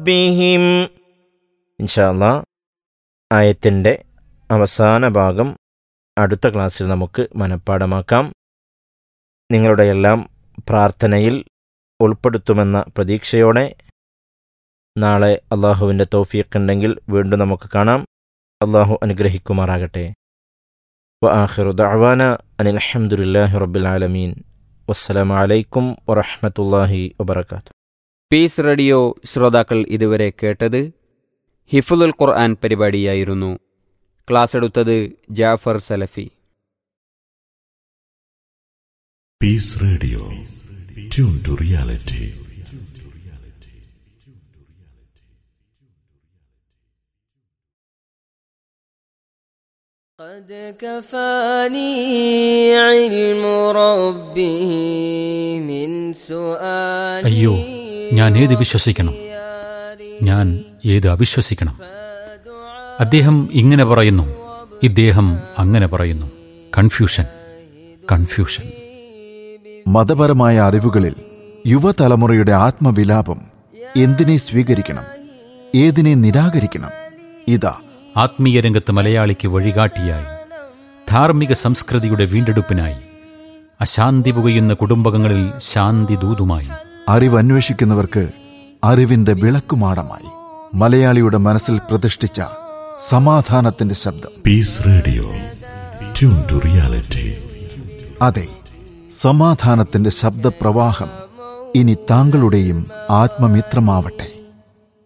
ربهم ഇൻഷാല്ല ആയത്തിൻ്റെ അവസാന ഭാഗം അടുത്ത ക്ലാസ്സിൽ നമുക്ക് മനഃപ്പാടമാക്കാം നിങ്ങളുടെ എല്ലാം പ്രാർത്ഥനയിൽ ഉൾപ്പെടുത്തുമെന്ന പ്രതീക്ഷയോടെ നാളെ അള്ളാഹുവിൻ്റെ തൗഫീഖുണ്ടെങ്കിൽ വീണ്ടും നമുക്ക് കാണാം അള്ളാഹു അനുഗ്രഹിക്കുമാറാകട്ടെ വആഖിറു ദഅവാന അനിൽ ഹംദുലില്ലാഹി റബ്ബിൽ ആലമീൻ വസ്സലാമു അലൈക്കും വറഹ്മത്തുള്ളാഹി വബറകാതുഹു പീസ് റേഡിയോ ശ്രോതാക്കൾ ഇതുവരെ കേട്ടത് ഹിഫുലുൽ ഖുർആൻ പരിപാടിയായിരുന്നു ക്ലാസ് എടുത്തത് ജാഫർ സലഫി Peace Radio. Tune to reality. قد كفاني علم ربه من سؤالي അയ്യോ ഞാൻ ഏത് വിശ്വസിക്കണം ഞാൻ ഏത് അവിശ്വസിക്കണം അദ്ദേഹം ഇങ്ങനെ പറയുന്നു ഇദ്ദേഹം അങ്ങനെ പറയുന്നു കൺഫ്യൂഷൻ കൺഫ്യൂഷൻ മതപരമായ അറിവുകളിൽ യുവതലമുറയുടെ ആത്മവിലാപം എന്തിനെ സ്വീകരിക്കണം ഏതിനെ നിരാകരിക്കണം ഇതാ ആത്മീയ രംഗത്ത് മലയാളിക്ക് വഴികാട്ടിയായി ധാർമ്മിക സംസ്കൃതിയുടെ വീണ്ടെടുപ്പിനായി അശാന്തി പുകയുന്ന കുടുംബങ്ങളിൽ ശാന്തി ദൂതുമായി അറിവന്വേഷിക്കുന്നവർക്ക് അറിവിന്റെ വിളക്കുമാടമായി മലയാളിയുടെ മനസ്സിൽ പ്രതിഷ്ഠിച്ച സമാധാനത്തിന്റെ ശബ്ദം Peace Radio. Tune to reality. അതെ സമാധാനത്തിന്റെ ശബ്ദപ്രവാഹം ഇനി താങ്കളുടെയും ആത്മമിത്രമാവട്ടെ